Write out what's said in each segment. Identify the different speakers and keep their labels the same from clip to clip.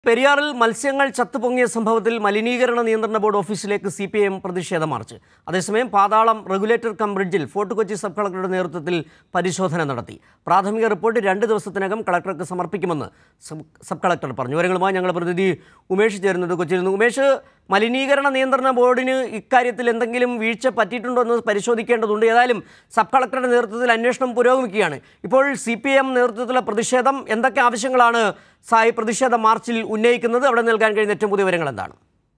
Speaker 1: പെരിയാറിൽ മത്സ്യങ്ങൾ ചത്തുപൊങ്ങിയ സംഭവത്തിൽ മലിനീകരണ നിയന്ത്രണ ബോർഡ് ഓഫീസിലേക്ക് സി പി എം പ്രതിഷേധ മാർച്ച് അതേസമയം പാതാളം റെഗുലേറ്റർ കം ബ്രിഡ്ജിൽ ഫോർട്ട് കൊച്ചി സബ് കളക്ടറുടെ നേതൃത്വത്തിൽ പരിശോധന നടത്തി പ്രാഥമിക റിപ്പോർട്ട് രണ്ട് ദിവസത്തിനകം കളക്ടർക്ക് സമർപ്പിക്കുമെന്ന് സബ് സബ് കളക്ടർ പറഞ്ഞു വിവരങ്ങളുമായി ഞങ്ങളുടെ പ്രതിനിധി ഉമേഷ് ചേരുന്നത് കൊച്ചിയിൽ നിന്ന് ഉമേഷ് മലിനീകരണ നിയന്ത്രണ ബോർഡിന് ഇക്കാര്യത്തിൽ എന്തെങ്കിലും വീഴ്ച പറ്റിയിട്ടുണ്ടോ എന്ന് പരിശോധിക്കേണ്ടതുണ്ട് ഏതായാലും സബ് കളക്ടറുടെ നേതൃത്വത്തിൽ അന്വേഷണം പുരോഗമിക്കുകയാണ് ഇപ്പോൾ സി പി എം നേതൃത്വത്തിലുള്ള പ്രതിഷേധം എന്തൊക്കെ ആവശ്യങ്ങളാണ് സായി പ്രതിഷേധ മാർച്ചിൽ ഉന്നയിക്കുന്നത് അവിടെ നൽകാൻ കഴിയുന്ന ഏറ്റവും പുതിയ വിവരങ്ങൾ എന്താണ്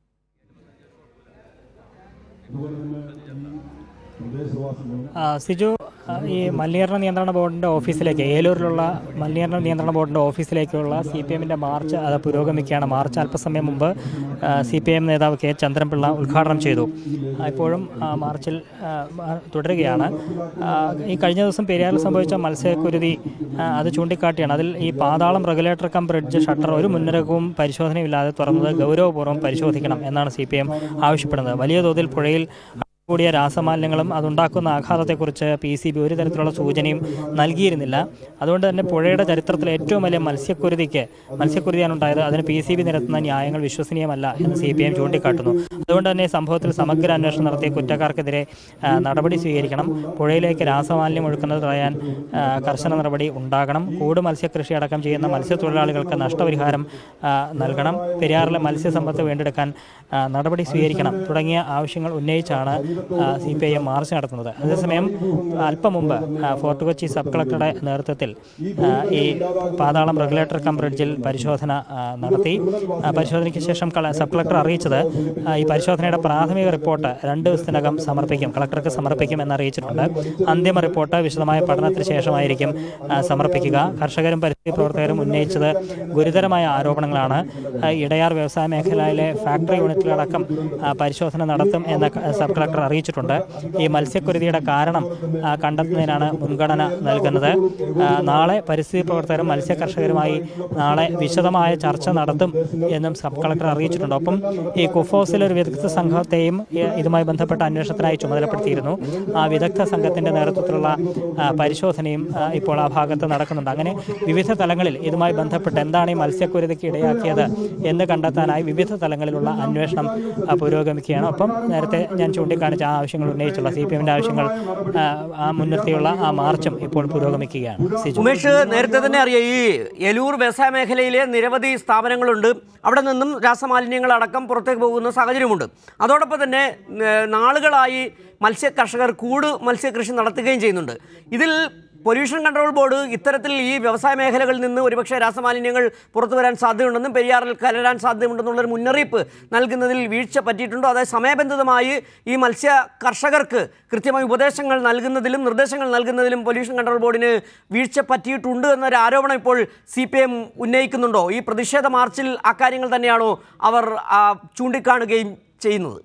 Speaker 2: ആ, സിജു ആ, ഈ മലിനീകരണ നിയന്ത്രണ ബോർഡിൻ്റെ ഓഫീസിലേക്ക് ഏലൂരിലുള്ള മലിനീകരണ നിയന്ത്രണ ബോർഡിൻ്റെ ഓഫീസിലേക്കുള്ള സി പി എമ്മിൻ്റെ മാർച്ച് അത് പുരോഗമിക്കുകയാണ് മാർച്ച് അല്പസമയം മുമ്പ് സി പി എം നേതാവ് കെ ചന്ദ്രൻപിള്ള ഉദ്ഘാടനം ചെയ്തു ആ, ഇപ്പോഴും ആ, മാർച്ചിൽ ആ, മാ- തുടരുകയാണ് ആ, ഈ കഴിഞ്ഞ ദിവസം പെരിയാറിൽ സംഭവിച്ച മത്സ്യക്കുരുതി ആ, അത് ചൂണ്ടിക്കാട്ടിയാണ് അതിൽ ഈ Pathalam regulator cum bridge shutter ഒരു മുന്നരക്കവും പരിശോധനയില്ലാതെ തുറന്നത് ഗൗരവപൂർവ്വം പരിശോധിക്കണം എന്നാണ് സി പി എം ആവശ്യപ്പെടുന്നത് വലിയ തോതിൽ പുഴയിൽ കൂടിയ രാസമാലിന്യങ്ങളും അതുണ്ടാക്കുന്ന ആഘാതത്തെക്കുറിച്ച് പി സി ബി ഒരു തരത്തിലുള്ള സൂചനയും നൽകിയിരുന്നില്ല അതുകൊണ്ട് തന്നെ പുഴയുടെ ചരിത്രത്തിലെ ഏറ്റവും വലിയ മത്സ്യക്കുരുതിക്ക് മത്സ്യക്കുരുതിയാണ് ഉണ്ടായത് അതിന് പി സി ബി നിരത്തുന്ന ന്യായങ്ങൾ വിശ്വസനീയമല്ല എന്ന് സി പി എം ചൂണ്ടിക്കാട്ടുന്നു അതുകൊണ്ട് തന്നെ സംഭവത്തിൽ സമഗ്ര അന്വേഷണം നടത്തിയ കുറ്റക്കാർക്കെതിരെ ആ, നടപടി സ്വീകരിക്കണം പുഴയിലേക്ക് രാസമാലിന്യം ഒഴുക്കുന്നത് തടയാൻ ആ, കർശന നടപടി ഉണ്ടാകണം കൂട് മത്സ്യകൃഷി അടക്കം ചെയ്യുന്ന മത്സ്യത്തൊഴിലാളികൾക്ക് നഷ്ടപരിഹാരം ആ, നൽകണം പെരിയാറിലെ മത്സ്യസമ്പത്ത് വീണ്ടെടുക്കാൻ ആ, നടപടി സ്വീകരിക്കണം തുടങ്ങിയ ആവശ്യങ്ങൾ ഉന്നയിച്ചാണ് C P I M march നടത്തുന്നത് അതേസമയം അല്പം മുമ്പ് ആ, ഫോർട്ട് കൊച്ചി സബ് കളക്ടറുടെ നേതൃത്വത്തിൽ ആ, ഈ പാതാളം റെഗുലേറ്റർ കം ബ്രിഡ്ജിൽ പരിശോധന ആ, നടത്തി ആ, പരിശോധനയ്ക്ക് ശേഷം കള- സബ് കളക്ടർ അറിയിച്ചത് ആ, ഈ പരിശോധനയുടെ പ്രാഥമിക റിപ്പോർട്ട് രണ്ട് ദിവസത്തിനകം സമർപ്പിക്കും കളക്ടർക്ക് സമർപ്പിക്കും എന്ന് അറിയിച്ചിട്ടുണ്ട് അന്തിമ റിപ്പോർട്ട് വിശദമായ പഠനത്തിന് ശേഷമായിരിക്കും ആ, സമർപ്പിക്കുക കർഷകരും പരിസ്ഥിതി പ്രവർത്തകരും ഉന്നയിച്ചത് ഗുരുതരമായ ആരോപണങ്ങളാണ് ആ, ഇടയാർ വ്യവസായ മേഖലയിലെ ഫാക്ടറി യൂണിറ്റിലടക്കം ആ, പരിശോധന നടത്തും എന്ന് ക- സബ് കളക്ടർ അറിയിച്ചിട്ടുണ്ട് ഈ മത്സ്യക്കുരുതിയുടെ കാരണം ആ, കണ്ടെത്തുന്നതിനാണ് മുൻഗണന നൽകുന്നത് ആ, നാളെ പരിസ്ഥിതി പ്രവർത്തകരും മത്സ്യ കർഷകരുമായി നാളെ വിശദമായ ചർച്ച നടത്തും എന്നും സബ് കളക്ടർ അറിയിച്ചിട്ടുണ്ട് ഒപ്പം ഈ കുഫോസിലെ ഒരു വിദഗ്ധ സംഘത്തെയും ഈ- ഇതുമായി ബന്ധപ്പെട്ട അന്വേഷണത്തിനായി ചുമതലപ്പെടുത്തിയിരുന്നു ആ വിദഗ്ധ സംഘത്തിന്റെ നേതൃത്വത്തിലുള്ള ആ, പരിശോധനയും ആ, ഇപ്പോൾ ആ ഭാഗത്ത് നടക്കുന്നുണ്ട് അങ്ങനെ വിവിധ തലങ്ങളിൽ ഇതുമായി ബന്ധപ്പെട്ട് എന്താണ് ഈ മത്സ്യക്കുരുതിക്ക് ഇടയാക്കിയത് എന്ന് കണ്ടെത്താനായി വിവിധ തലങ്ങളിലുള്ള അന്വേഷണം ആ, പുരോഗമിക്കുകയാണ് ഒപ്പം നേരത്തെ ഞാൻ ചൂണ്ടിക്കാണിച്ച ആ ആവശ്യങ്ങൾ ഉന്നയിച്ചുള്ള സി പി എമ്മിന്റെ ആവശ്യങ്ങൾ ആ, ആ മുൻനിർത്തിയുള്ള ആ മാർച്ചും ഇപ്പോൾ പുരോഗമിക്കുകയാണ് സിജു
Speaker 1: ഉമേഷ് നേരത്തെ തന്നെ അറിയാം ഈ എലൂർ വ്യവസായ മേഖലയിലെ നിരവധി സ്ഥാപനങ്ങളുണ്ട് അവിടെ നിന്നും രാസമാലിന്യങ്ങളടക്കം പുറത്തേക്ക് പോകുന്ന സാഹചര്യമുണ്ട് അതോടൊപ്പം തന്നെ ഏഹ്, നാളുകളായി മത്സ്യ കർഷകർ കൂട് മത്സ്യകൃഷി നടത്തുകയും ചെയ്യുന്നുണ്ട് ഇതിൽ പൊല്യൂഷൻ കൺട്രോൾ ബോർഡ് ഇത്തരത്തിൽ ഈ വ്യവസായ മേഖലകളിൽ നിന്ന് ഒരുപക്ഷെ രാസമാലിന്യങ്ങൾ പുറത്തു വരാൻ സാധ്യതയുണ്ടെന്നും പെരിയാറിൽ കലരാൻ സാധ്യതയുണ്ടെന്നുള്ളൊരു മുന്നറിയിപ്പ് നൽകുന്നതിൽ വീഴ്ച പറ്റിയിട്ടുണ്ടോ അതായത് സമയബന്ധിതമായി ഈ മത്സ്യ കർഷകർക്ക് കൃത്യമായ ഉപദേശങ്ങൾ നൽകുന്നതിലും നിർദ്ദേശങ്ങൾ നൽകുന്നതിലും പൊല്യൂഷൻ കൺട്രോൾ ബോർഡിന് വീഴ്ച പറ്റിയിട്ടുണ്ട് എന്നൊരു ആരോപണം ഇപ്പോൾ സി പി എം ഉന്നയിക്കുന്നുണ്ടോ ഈ പ്രതിഷേധ മാർച്ചിൽ അക്കാര്യങ്ങൾ തന്നെയാണോ അവർ ആ, ചൂണ്ടിക്കാണുകയും ചെയ്യുന്നത്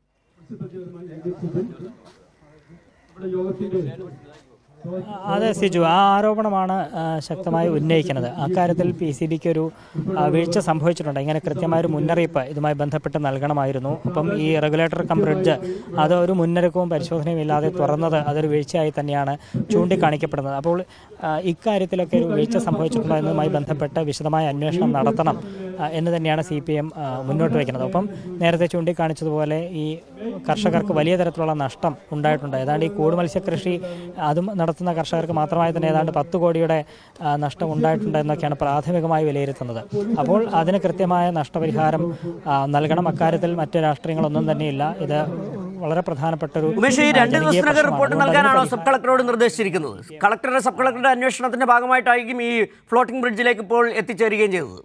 Speaker 2: അതെ സിജു ആ ആരോപണമാണ് ആ, ശക്തമായി ഉന്നയിക്കുന്നത് അക്കാര്യത്തിൽ പി സി ബിക്ക് ഒരു ആ, വീഴ്ച സംഭവിച്ചിട്ടുണ്ട് ഇങ്ങനെ കൃത്യമായൊരു മുന്നറിയിപ്പ് ഇതുമായി ബന്ധപ്പെട്ട് നൽകണമായിരുന്നു അപ്പം ഈ റെഗുലേറ്റർ കം ബ്രിഡ്ജ് അത് ഒരു മുന്നറിയിപ്പും പരിശോധനയും ഇല്ലാതെ തുറന്നത് അതൊരു വീഴ്ചയായി തന്നെയാണ് ചൂണ്ടിക്കാണിക്കപ്പെടുന്നത് അപ്പോൾ ആ, ഇക്കാര്യത്തിലൊക്കെ ഒരു വീഴ്ച സംഭവിച്ചിട്ടുണ്ടോ എന്നതുമായി ബന്ധപ്പെട്ട് വിശദമായ അന്വേഷണം നടത്തണം ആ, എന്ന് തന്നെയാണ് സി പി എം മുന്നോട്ട് വയ്ക്കുന്നത് ഒപ്പം നേരത്തെ ചൂണ്ടിക്കാണിച്ചതുപോലെ ഈ കർഷകർക്ക് വലിയ തരത്തിലുള്ള നഷ്ടം ഉണ്ടായിട്ടുണ്ട് ഏതാണ്ട് ഈ കൂട് മത്സ്യകൃഷി അതും നടത്തുന്ന കർഷകർക്ക് മാത്രമായി തന്നെ ഏതാണ്ട് പത്ത് കോടിയുടെ ആ, നഷ്ടം ഉണ്ടായിട്ടുണ്ട് എന്നൊക്കെയാണ് പ്രാഥമികമായി വിലയിരുത്തുന്നത് അപ്പോൾ അതിന് കൃത്യമായ നഷ്ടപരിഹാരം ആ, നൽകണം അക്കാര്യത്തിൽ മറ്റ് രാഷ്ട്രീയങ്ങളൊന്നും തന്നെയില്ല ഇത് വളരെ പ്രധാനപ്പെട്ട ഒരു
Speaker 1: ഉമേഷ് ഈ രണ്ട്
Speaker 2: ജനകീയ
Speaker 1: ദിവസത്തിനകം
Speaker 2: പ്രശ്നമാണ്.
Speaker 1: റിപ്പോർട്ട്
Speaker 2: അതുകൊണ്ട്
Speaker 1: നൽകാനാണോ
Speaker 2: അതിന്
Speaker 1: സബ് കളക്ടറോട് നിർദ്ദേശിച്ചിരിക്കുന്നത് കളക്ടറുടെ സബ് കളക്ടറുടെ അന്വേഷണത്തിന്റെ ഭാഗമായിട്ടായിരിക്കും ഈ ഫ്ലോട്ടിംഗ് ബ്രിഡ്ജിലേക്ക് ഇപ്പോൾ എത്തിച്ചേരുകയും ചെയ്തത്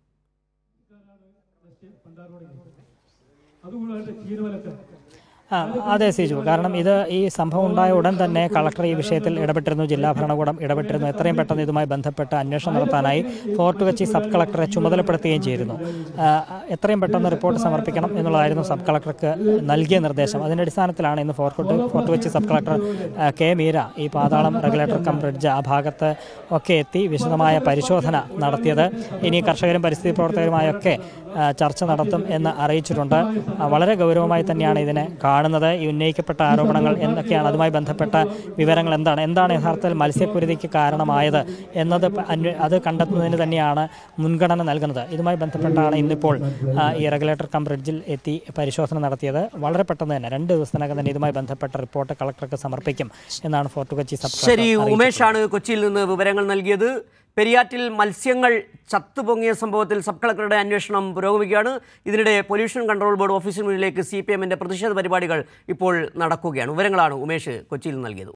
Speaker 2: ആ, അതെ സിജു കാരണം ഇത് ഈ സംഭവം ഉണ്ടായ ഉടൻ തന്നെ കളക്ടർ ഈ വിഷയത്തിൽ ഇടപെട്ടിരുന്നു ജില്ലാ ഭരണകൂടം ഇടപെട്ടിരുന്നു എത്രയും പെട്ടെന്ന് ഇതുമായി ബന്ധപ്പെട്ട് അന്വേഷണം നടത്താനായി ഫോർട്ട് കൊച്ചി സബ് കളക്ടറെ ചുമതലപ്പെടുത്തുകയും ചെയ്തിരുന്നു ആ, എത്രയും പെട്ടെന്ന് റിപ്പോർട്ട് സമർപ്പിക്കണം എന്നുള്ളതായിരുന്നു സബ് കളക്ടർക്ക് നൽകിയ നിർദ്ദേശം അതിന്റെ അടിസ്ഥാനത്തിലാണ് ഇന്ന് ഫോർട്ട് ഫോർട്ട് കൊച്ചി സബ് കളക്ടർ ആ, കെ മീര ഈ പാതാളം റെഗുലേറ്റർ കം ബ്രിഡ്ജ് ആ ഭാഗത്ത് ഒക്കെ എത്തി വിശദമായ പരിശോധന നടത്തിയത് ഇനി കർഷകരും പരിസ്ഥിതി പ്രവർത്തകരുമായൊക്കെ ആ, ചർച്ച നടത്തും എന്ന് അറിയിച്ചിട്ടുണ്ട് ആ, വളരെ ഗൗരവമായി തന്നെയാണ് ഇതിനെ കാണുന്നത് കാണുന്നത് ഈ ഉന്നയിക്കപ്പെട്ട ആരോപണങ്ങൾ എന്തൊക്കെയാണ് അതുമായി ബന്ധപ്പെട്ട വിവരങ്ങൾ എന്താണ് എന്താണ് യഥാർത്ഥത്തിൽ മത്സ്യക്കുരുതിക്ക് കാരണമായത് എന്നത് പ- അന്വേ- അത് കണ്ടെത്തുന്നതിന് തന്നെയാണ് മുൻഗണന നൽകുന്നത് ഇതുമായി ബന്ധപ്പെട്ടാണ് ഇന്നിപ്പോൾ ആ, ഈ റെഗുലേറ്റർ കം ബ്രിഡ്ജിൽ എത്തി പരിശോധന നടത്തിയത് വളരെ പെട്ടെന്ന് തന്നെ രണ്ട് ദിവസത്തിനകം തന്നെ ഇതുമായി ബന്ധപ്പെട്ട റിപ്പോർട്ട് കളക്ടർക്ക് സമർപ്പിക്കും എന്നാണ് ഫോർട്ട് കൊച്ചി സബ് കളക്ടർ
Speaker 1: ശരി ഉമേഷാണ് കൊച്ചിയിൽ നിന്ന് വിവരങ്ങൾ നൽകിയത് പെരിയാറ്റിൽ മത്സ്യങ്ങൾ ചത്തുപൊങ്ങിയ സംഭവത്തിൽ സബ് കളക്ടറുടെ അന്വേഷണം പുരോഗമിക്കുകയാണ് ഇതിനിടെ പൊല്യൂഷൻ കൺട്രോൾ ബോർഡ് ഓഫീസിന് മുന്നിലേക്ക് സി പി എമ്മിൻ്റെ പ്രതിഷേധ പരിപാടികൾ ഇപ്പോൾ നടക്കുകയാണ് വിവരങ്ങളാണ് ഉമേഷ് കൊച്ചിയിൽ നൽകിയത്